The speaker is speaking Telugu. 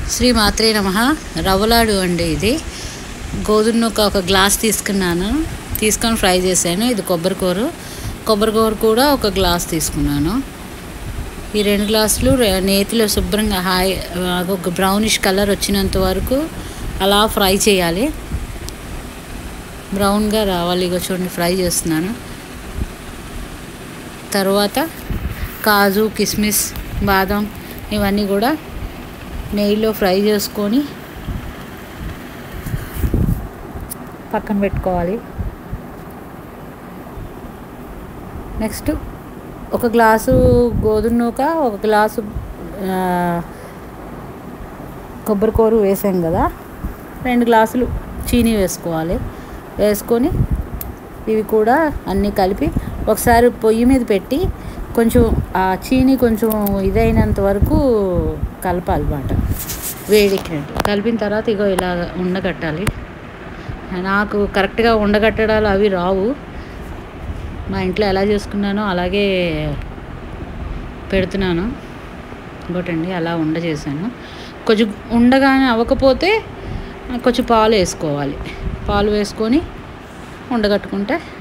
శ్రీ మాత్రే నమ రవ్వలాడు అండి ఇది గోధుమ నూక ఒక గ్లాస్ తీసుకున్నాను తీసుకొని ఫ్రై చేశాను ఇది కొబ్బరికూర కొబ్బరికూర కూడా ఒక గ్లాస్ తీసుకున్నాను ఈ రెండు గ్లాసులు రె- నేతిలో శుభ్రంగా హాయ్ ఒక బ్రౌనిష్ కలర్ వచ్చినంత వరకు అలా ఫ్రై చేయాలి బ్రౌన్గా రావాలి ఇక చూడండి ఫ్రై చేస్తున్నాను తర్వాత కాజు కిస్మిస్ బాదం ఇవన్నీ కూడా నెయ్యిలో ఫ్రై చేసుకొని పక్కన పెట్టుకోవాలి నెక్స్ట్ ఒక గ్లాసు గోధుమ నూక ఒక గ్లాసు ఆ, కొబ్బరికూర వేసాం కదా రెండు గ్లాసులు చీనీ వేసుకోవాలి వేసుకొని ఇవి కూడా అన్నీ కలిపి ఒకసారి పొయ్యి మీద పెట్టి కొంచెం ఆ చీనీ కొంచెం ఇదైనంత వరకు కలపాలి అన్నమాట వేడికి కలిపిన తర్వాత ఇగో ఇలా ఉండగట్టాలి నాకు కరెక్ట్గా ఉండగట్టడాలు అవి రావు మా ఇంట్లో ఎలా చేసుకున్నానో అలాగే పెడుతున్నాను ఇంకోటండి అలా ఉండ చేశాను కొంచెం ఉండగానే అవ్వకపోతే కొంచెం పాలు వేసుకోవాలి పాలు వేసుకొని ఉండగట్టుకుంటే